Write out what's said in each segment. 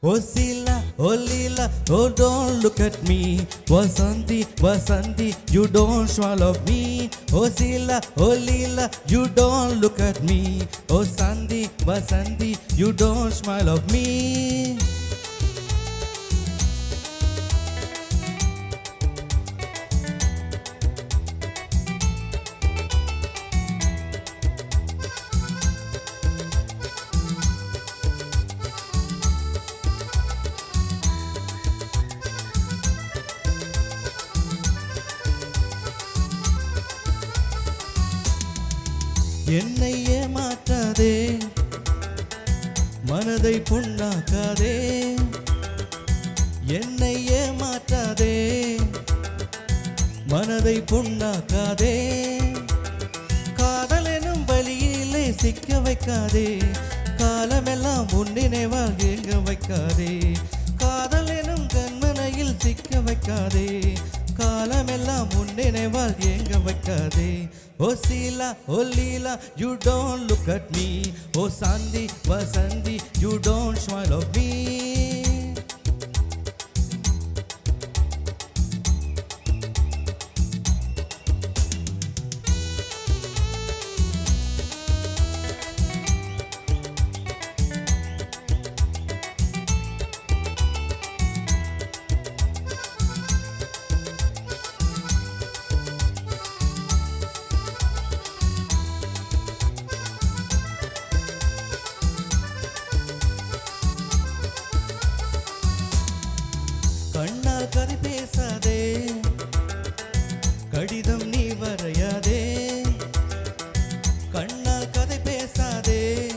Oh Sila, oh Lila, oh don't look at me. Vasanti, Vasanti, you don't swallow me. Oh Sila, oh Lila, you don't look at me. Oh Sandy, Vasanti, you don't smile of me. என்னை ஏமாற்றாதே மனதை புண்ணாக்காதே என்னை ஏமாற்றாதே மனதை புண்ணாக்காதே காதல் எனும் வழியிலே சிக்க வைக்காதே காலமெல்லாம் முன்னினைவால் ஏங்க வைக்காதே காதல் எனும் கண்மனையில் சிக்க வைக்காதே காலமெல்லாம் முன்னினைவால் ஏங்க வைக்காதே oh Sheela oh Leela you don't look at me oh Shanthi Vasanthi you don't smile of me கண்ணால் கதை பேசாதே கடிதம் நீ வரையாதே கண்ணால் கதை பேசாதே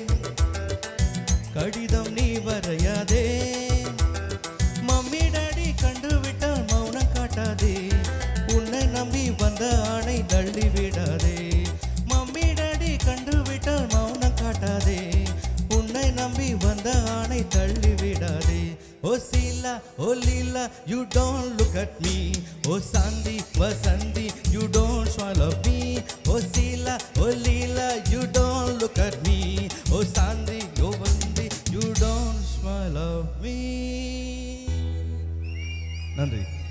கடிதம் நீ வரையாதே மம்மி டாடி கண்டு விட்டால் மௌனம் காட்டாதே உன்னை நம்பி வந்த ஆணை தள்ளி விடாதே மம்மி டாடி கண்டு விட்டால் மௌனம் காட்டாதே உன்னை நம்பி வந்த ஆணை தள்ளி விடாதே oh Sheela oh Leela you don't look at me oh Shanthi Vasanthi you don't swallow me oh Sheela oh Leela you don't look at me oh Shanthi oh Vanthi you don't swallow me நன்றி